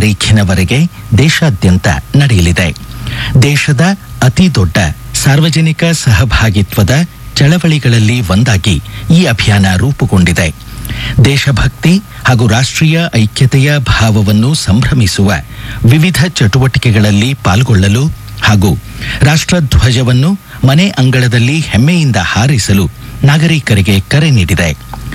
ತಾರೀಖಿನವರೆಗೆ ದೇಶಾದ್ಯಂತ ನಡೆಯಲಿದೆ ದೇಶದ ಅತಿ ದೊಡ್ಡ ಸಾರ್ವಜನಿಕ ಸಹಭಾಗಿತ್ವದ ಚಳವಳಿಗಳಲ್ಲಿ ಒಂದಾಗಿ ಈ ಅಭಿಯಾನ ರೂಪುಗೊಂಡಿದೆ ದೇಶಭಕ್ತಿ ಹಾಗೂ ರಾಷ್ಟ್ರೀಯ ಐಕ್ಯತೆಯ ಭಾವವನ್ನು ಸಂಭ್ರಮಿಸುವ ವಿವಿಧ ಚಟುವಟಿಕೆಗಳಲ್ಲಿ ಪಾಲ್ಗೊಳ್ಳಲು ಹಾಗೂ ರಾಷ್ಟ್ರಧ್ವಜವನ್ನು ಮನೆ ಅಂಗಳದಲ್ಲಿ ಹೆಮ್ಮೆಯಿಂದ ಹಾರಿಸಲು ನಾಗರಿಕರಿಗೆ ಕರೆ ನೀಡಿದೆ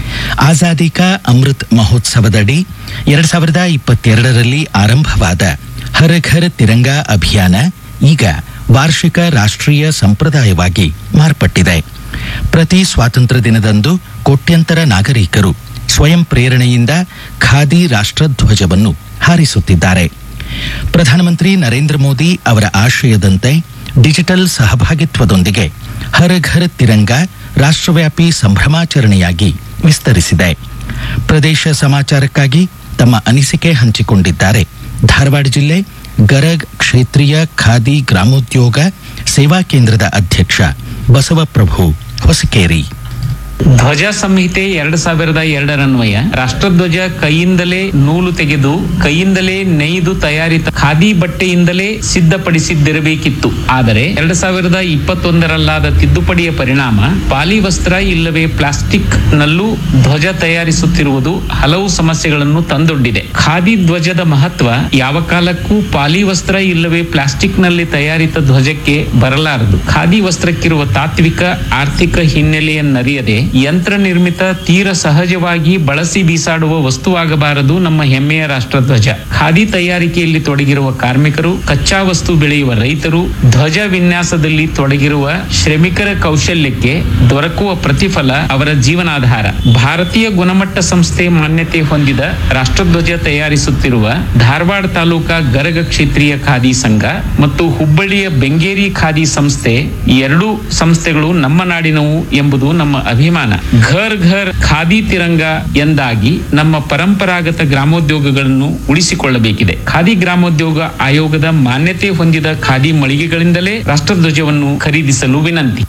ಆಜಾದಿ ಕಾ ಅಮೃತ್ ಮಹೋತ್ಸವದಡಿ ಎರಡ್ ಸಾವಿರದ ಇಪ್ಪತ್ತೆರಡರಲ್ಲಿ ಆರಂಭವಾದ ಹರ ಘರ್ ತಿರಂಗಾ ಅಭಿಯಾನ ಈಗ ವಾರ್ಷಿಕ ರಾಷ್ಟ್ರೀಯ ಸಂಪ್ರದಾಯವಾಗಿ ಮಾರ್ಪಟ್ಟಿದೆ ಪ್ರತಿ ಸ್ವಾತಂತ್ರ್ಯ ದಿನದಂದು ಕೋಟ್ಯಂತರ ನಾಗರಿಕರು ಸ್ವಯಂ ಪ್ರೇರಣೆಯಿಂದ ಖಾದಿ ರಾಷ್ಟ್ರಧ್ವಜವನ್ನು ಹಾರಿಸುತ್ತಿದ್ದಾರೆ ಪ್ರಧಾನಮಂತ್ರಿ ನರೇಂದ್ರ ಮೋದಿ ಅವರ ಆಶಯದಂತೆ ಡಿಜಿಟಲ್ ಸಹಭಾಗಿತ್ವದೊಂದಿಗೆ ಹರ ಘರ್ ತಿರಂಗ ರಾಷ್ಟ್ರವ್ಯಾಪಿ ಸಂಭ್ರಮಾಚರಣೆಯಾಗಿ ವಿಸ್ತರಿಸಿದೆ ಪ್ರದೇಶ ಸಮಾಚಾರಕ್ಕಾಗಿ ತಮ್ಮ ಅನಿಸಿಕೆ ಹಂಚಿಕೊಂಡಿದ್ದಾರೆ ಧಾರವಾಡ ಜಿಲ್ಲೆ ಗರಗ್ ಕ್ಷೇತ್ರೀಯ ಖಾದಿ ಗ್ರಾಮೋದ್ಯೋಗ ಸೇವಾ ಕೇಂದ್ರದ ಅಧ್ಯಕ್ಷ ಬಸವಪ್ರಭು ಹೊಸಕೇರಿ ಧ್ವಜ ಸಂಹಿತೆ ಎರಡ್ ಸಾವಿರದ ಎರಡರನ್ವಯ ರಾಷ್ಟ್ರಧ್ವಜ ಕೈಯಿಂದಲೇ ನೂಲು ತೆಗೆದು ಕೈಯಿಂದಲೇ ನೇಯ್ದು ತಯಾರಿತ ಖಾದಿ ಬಟ್ಟೆಯಿಂದಲೇ ಸಿದ್ಧಪಡಿಸಿದ್ದಿರಬೇಕಿತ್ತು ಆದರೆ ಎರಡ್ ಸಾವಿರದ ಇಪ್ಪತ್ತೊಂದರಲ್ಲಾದ ತಿದ್ದುಪಡಿಯ ಪರಿಣಾಮ ಪಾಲಿವಸ್ತ್ರ ಇಲ್ಲವೇ ಪ್ಲಾಸ್ಟಿಕ್ ನಲ್ಲೂ ಧ್ವಜ ತಯಾರಿಸುತ್ತಿರುವುದು ಹಲವು ಸಮಸ್ಯೆಗಳನ್ನು ತಂದೊಡ್ಡಿದೆ ಖಾದಿ ಧ್ವಜದ ಮಹತ್ವ ಯಾವ ಕಾಲಕ್ಕೂ ಪಾಲಿವಸ್ತ್ರ ಇಲ್ಲವೇ ಪ್ಲಾಸ್ಟಿಕ್ ನಲ್ಲಿ ತಯಾರಿತ ಧ್ವಜಕ್ಕೆ ಬರಲಾರದು ಖಾದಿ ವಸ್ತ್ರಕ್ಕಿರುವ ತಾತ್ವಿಕ ಆರ್ಥಿಕ ಹಿನ್ನೆಲೆಯನ್ನರಿಯದೆ ಯಂತ್ರ ನಿರ್ಮಿತ ತೀರ ಸಹಜವಾಗಿ ಬಳಸಿ ಬೀಸಾಡುವ ವಸ್ತುವಾಗಬಾರದು ನಮ್ಮ ಹೆಮ್ಮೆಯ ರಾಷ್ಟ್ರಧ್ವಜ ಖಾದಿ ತಯಾರಿಕೆಯಲ್ಲಿ ತೊಡಗಿರುವ ಕಾರ್ಮಿಕರು ಕಚ್ಚಾ ವಸ್ತು ಬೆಳೆಯುವ ರೈತರು ಧ್ವಜ ವಿನ್ಯಾಸದಲ್ಲಿ ತೊಡಗಿರುವ ಶ್ರಮಿಕರ ಕೌಶಲ್ಯಕ್ಕೆ ದೊರಕುವ ಪ್ರತಿಫಲ ಅವರ ಜೀವನಾಧಾರ ಭಾರತೀಯ ಗುಣಮಟ್ಟ ಸಂಸ್ಥೆ ಮಾನ್ಯತೆ ಹೊಂದಿದ ರಾಷ್ಟ್ರಧ್ವಜ ತಯಾರಿಸುತ್ತಿರುವ ಧಾರವಾಡ ತಾಲೂಕಾ ಗರಗ ಕ್ಷೇತ್ರೀಯ ಖಾದಿ ಸಂಘ ಮತ್ತು ಹುಬ್ಬಳ್ಳಿಯ ಬೆಂಗೇರಿ ಖಾದಿ ಸಂಸ್ಥೆ ಎರಡೂ ಸಂಸ್ಥೆಗಳು ನಮ್ಮ ನಾಡಿನವು ಎಂಬುದು ನಮ್ಮ ಅಭಿಮಾನ ಘರ್ ಘರ್ ಖಾದಿ ತಿರಂಗ ಎಂದಾಗಿ ನಮ್ಮ ಪರಂಪರಾಗತ ಗ್ರಾಮೋದ್ಯೋಗಗಳನ್ನು ಉಳಿಸಿಕೊಳ್ಳಬೇಕಿದೆ ಖಾದಿ ಗ್ರಾಮೋದ್ಯೋಗ ಆಯೋಗದ ಮಾನ್ಯತೆ ಹೊಂದಿದ ಖಾದಿ ಮಳಿಗೆಗಳಿಂದಲೇ ರಾಷ್ಟ್ರಧ್ವಜವನ್ನು ಖರೀದಿಸಲು ವಿನಂತಿ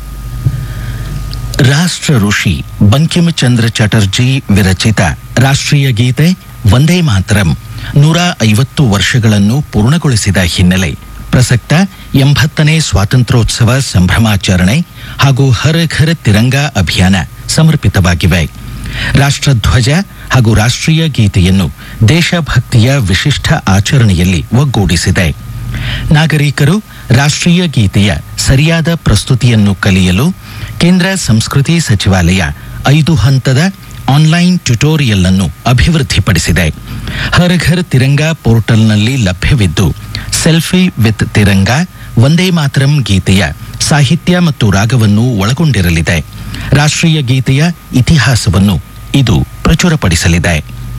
ರಾಷ್ಟ್ರ ಋಷಿ ಬಂಕಿಂಚಂದ್ರ ಚಟರ್ಜಿ ವಿರಚಿತ ರಾಷ್ಟ್ರೀಯ ಗೀತೆ ವಂದೇ ಮಾತರಂ ನೂರ ಐವತ್ತು ವರ್ಷಗಳನ್ನು ಪೂರ್ಣಗೊಳಿಸಿದ ಹಿನ್ನೆಲೆ ಪ್ರಸಕ್ತ ಎಂಬತ್ತನೇ ಸ್ವಾತಂತ್ರ್ಯೋತ್ಸವ ಸಂಭ್ರಮಾಚರಣೆ ಹಾಗೂ ಹರ ಘರ್ ತಿರಂಗಾ ಅಭಿಯಾನ ಸಮರ್ಪಿತವಾಗಿವೆ ರಾಷ್ಟ್ರಧ್ವಜ ಹಾಗೂ ರಾಷ್ಟ್ರೀಯ ಗೀತೆಯನ್ನು ದೇಶಭಕ್ತಿಯ ವಿಶಿಷ್ಟ ಆಚರಣೆಯಲ್ಲಿ ಒಗ್ಗೂಡಿಸಿದೆ ನಾಗರಿಕರು ರಾಷ್ಟ್ರೀಯ ಗೀತೆಯ ಸರಿಯಾದ ಪ್ರಸ್ತುತಿಯನ್ನು ಕಲಿಯಲು ಕೇಂದ್ರ ಸಂಸ್ಕೃತಿ ಸಚಿವಾಲಯ ಐದು ಹಂತದ ಆನ್ಲೈನ್ ಟ್ಯುಟೋರಿಯಲ್ ಅನ್ನು ಅಭಿವೃದ್ಧಿಪಡಿಸಿದೆ ಹರ್ ಘರ್ ತಿರಂಗಾ ಪೋರ್ಟಲ್ನಲ್ಲಿ ಲಭ್ಯವಿದ್ದು ಸೆಲ್ಫಿ ವಿತ್ ತಿರಂಗಾ ವಂದೇ ಮಾತರಂ ಗೀತೆಯ ಸಾಹಿತ್ಯ ಮತ್ತು ರಾಗವನ್ನು ಒಳಗೊಂಡಿರಲಿದೆ ರಾಷ್ಟ್ರೀಯ ಗೀತೆಯ ಇತಿಹಾಸವನ್ನು ಇದು ಪ್ರಚುರಪಡಿಸಲಿದೆ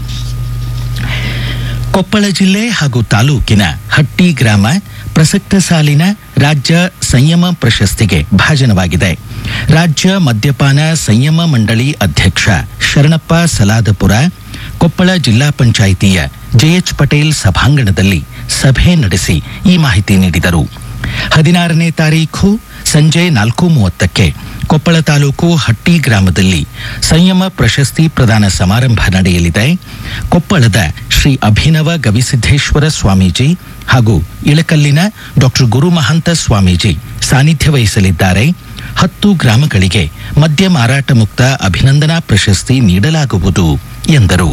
ಕೊಪ್ಪಳ ಜಿಲ್ಲೆ ಹಾಗೂ ತಾಲೂಕಿನ ಹಟ್ಟಿ ಗ್ರಾಮ ಪ್ರಸಕ್ತ ಸಾಲಿನ ರಾಜ್ಯ ಸಂಯಮ ಪ್ರಶಸ್ತಿಗೆ ಭಾಜನವಾಗಿದೆ ರಾಜ್ಯ ಮದ್ಯಪಾನ ಸಂಯಮ ಮಂಡಳಿ ಅಧ್ಯಕ್ಷ ಶರಣಪ್ಪ ಸಲಾದಪುರ ಕೊಪ್ಪಳ ಜಿಲ್ಲಾ ಪಂಚಾಯಿತಿಯ ಜೆಎಚ್ ಪಟೇಲ್ ಸಭಾಂಗಣದಲ್ಲಿ ಸಭೆ ನಡೆಸಿ ಈ ಮಾಹಿತಿ ನೀಡಿದರು ಹದಿನಾರನೇ ತಾರೀಖು ಸಂಜೆ ನಾಲ್ಕು ಮೂವತ್ತಕ್ಕೆ ಕೊಪ್ಪಳ ತಾಲೂಕು ಹಟ್ಟಿ ಗ್ರಾಮದಲ್ಲಿ ಸಂಯಮ ಪ್ರಶಸ್ತಿ ಪ್ರದಾನ ಸಮಾರಂಭ ನಡೆಯಲಿದೆ ಕೊಪ್ಪಳದ ಶ್ರೀ ಅಭಿನವ ಗವಿಸಿದ್ದೇಶ್ವರ ಸ್ವಾಮೀಜಿ ಹಾಗೂ ಇಳಕಲ್ಲಿನ ಡಾಕ್ಟರ್ ಗುರುಮಹಂತ ಸ್ವಾಮೀಜಿ ಸಾನ್ನಿಧ್ಯ ವಹಿಸಲಿದ್ದಾರೆ ಹತ್ತು ಗ್ರಾಮಗಳಿಗೆ ಮದ್ಯ ಮಾರಾಟ ಮುಕ್ತ ಅಭಿನಂದನಾ ಪ್ರಶಸ್ತಿ ನೀಡಲಾಗುವುದು ಎಂದರು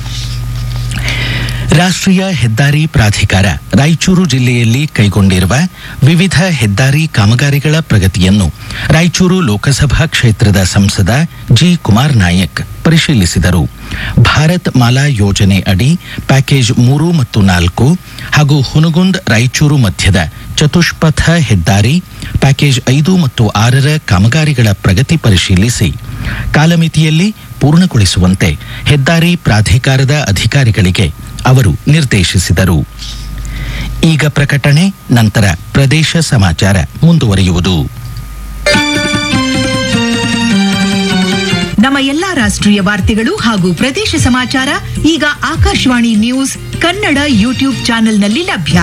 ರಾಷ್ಟ್ರೀಯ ಹೆದ್ದಾರಿ ಪ್ರಾಧಿಕಾರ ರಾಯಚೂರು ಜಿಲ್ಲೆಯಲ್ಲಿ ಕೈಗೊಂಡಿರುವ ವಿವಿಧ ಹೆದ್ದಾರಿ ಕಾಮಗಾರಿಗಳ ಪ್ರಗತಿಯನ್ನು ರಾಯಚೂರು ಲೋಕಸಭಾ ಕ್ಷೇತ್ರದ ಸಂಸದ ಜಿ ಕುಮಾರ್ ನಾಯಕ್ ಪರಿಶೀಲಿಸಿದರು ಭಾರತ್ ಮಾಲಾ ಯೋಜನೆ ಅಡಿ ಪ್ಯಾಕೇಜ್ ಮೂರು ಮತ್ತು ನಾಲ್ಕು ಹಾಗೂ ಹುನಗುಂದ್ ರಾಯಚೂರು ಮಧ್ಯದ ಚತುಷ್ಪಥ ಹೆದ್ದಾರಿ ಪ್ಯಾಕೇಜ್ ಐದು ಮತ್ತು ಆರರ ಕಾಮಗಾರಿಗಳ ಪ್ರಗತಿ ಪರಿಶೀಲಿಸಿ ಕಾಲಮಿತಿಯಲ್ಲಿ ಪೂರ್ಣಗೊಳಿಸುವಂತೆ ಹೆದ್ದಾರಿ ಪ್ರಾಧಿಕಾರದ ಅಧಿಕಾರಿಗಳಿಗೆ ಅವರು ನಿರ್ದೇಶಿಸಿದರು ಈಗ ಪ್ರಕಟಣೆ ನಂತರ ಪ್ರದೇಶ ಸಮಾಚಾರ ಮುಂದುವರಿಯುವುದು ನಮ್ಮ ಎಲ್ಲಾ ರಾಷ್ಟ್ರೀಯ ವಾರ್ತೆಗಳು ಹಾಗೂ ಪ್ರದೇಶ ಸಮಾಚಾರ ಈಗ ಆಕಾಶವಾಣಿ ನ್ಯೂಸ್ ಕನ್ನಡ ಯೂಟ್ಯೂಬ್ ಚಾನೆಲ್ನಲ್ಲಿ ಲಭ್ಯ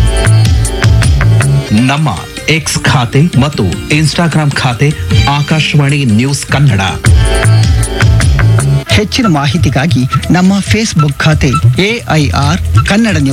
ನಮ್ಮ ಎಕ್ಸ್ ಖಾತೆ ಮತ್ತು ಇನ್ಸ್ಟಾಗ್ರಾಂ ಖಾತೆ ಆಕಾಶವಾಣಿ ನ್ಯೂಸ್ ಕನ್ನಡ ಹೆಚ್ಚಿನ ಮಾಹಿತಿಗಾಗಿ ನಮ್ಮ ಫೇಸ್ಬುಕ್ ಖಾತೆ ಎಐಆರ್ ಕನ್ನಡ ನ್ಯೂಸ್